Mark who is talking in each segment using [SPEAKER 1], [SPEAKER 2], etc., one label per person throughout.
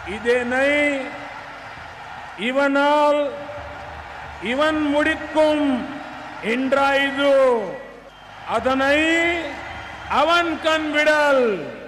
[SPEAKER 1] இதனை இவனால் இவன் முடிக்கும் என்றாய்து அதனை அவன் கண்விடல்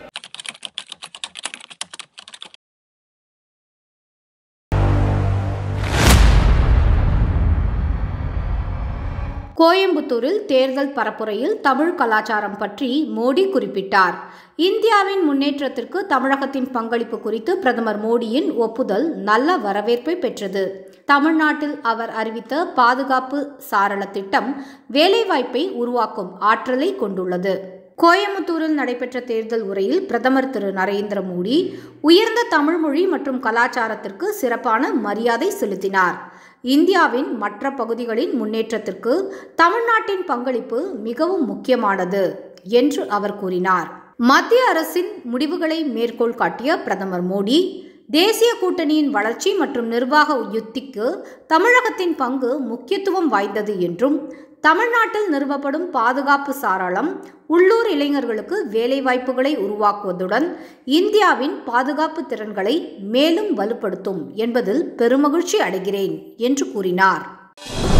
[SPEAKER 2] கோயம்புத்தூரில் தேர்தல் பரப்புரையில் தமிழ் கலாச்சாரம் பற்றி மோடி குறிப்பிட்டார் இந்தியாவின் முன்னேற்றத்திற்கு தமிழகத்தின் பங்களிப்பு குறித்து பிரதமர் மோடியின் ஒப்புதல் நல்ல வரவேற்பை பெற்றது தமிழ்நாட்டில் அவர் அறிவித்த பாதுகாப்பு சாரண திட்டம் வேலைவாய்ப்பை உருவாக்கும் ஆற்றலை கொண்டுள்ளது கோயம்புத்தூரில் நடைபெற்ற தேர்தல் உரையில் பிரதமர் திரு நரேந்திர மோடி உயர்ந்த தமிழ்மொழி மற்றும் கலாச்சாரத்திற்கு சிறப்பான மரியாதை செலுத்தினார் இந்தியாவின் மற்ற பகுதிகளின் முன்னேற்றத்திற்கு தமிழ்நாட்டின் பங்களிப்பு மிகவும் முக்கியமானது என்று அவர் கூறினார் மத்திய அரசின் முடிவுகளை மேற்கோள் காட்டிய பிரதமர் மோடி தேசிய கூட்டணியின் வளர்ச்சி மற்றும் நிர்வாக யுத்திக்கு தமிழகத்தின் பங்கு முக்கியத்துவம் வாய்ந்தது என்றும் தமிழ்நாட்டில் நிறுவப்படும் பாதுகாப்பு சாராளம் உள்ளூர் இளைஞர்களுக்கு வேலைவாய்ப்புகளை உருவாக்குவதுடன் இந்தியாவின் பாதுகாப்பு திறன்களை மேலும் வலுப்படுத்தும் என்பதில் பெருமகிழ்ச்சி அடைகிறேன் என்று கூறினார்